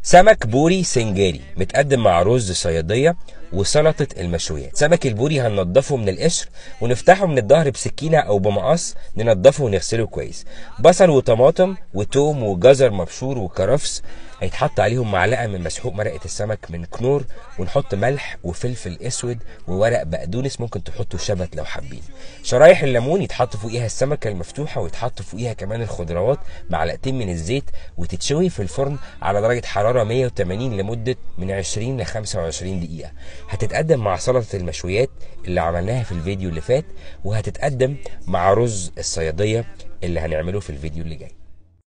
سمك بوري سنجاري متقدم مع رز صيادية وسلطة المشويات سمك البوري هننضفه من القشر ونفتحه من الظهر بسكينة أو بمقص ننضفه ونغسله كويس بصل وطماطم وتوم وجزر مبشور وكرفس هيتحط عليهم معلقة من مسحوق مرقة السمك من كنور ونحط ملح وفلفل اسود وورق بقدونس ممكن تحطوا شبت لو حابين شرايح الليمون يتحط فوقيها السمكة المفتوحة ويتحط فوقيها كمان الخضروات معلقتين من الزيت وتتشوي في الفرن على درجة حرارة 180 لمدة من 20 ل 25 دقيقة هتتقدم مع سلطة المشويات اللي عملناها في الفيديو اللي فات وهتتقدم مع رز الصيادية اللي هنعمله في الفيديو اللي جاي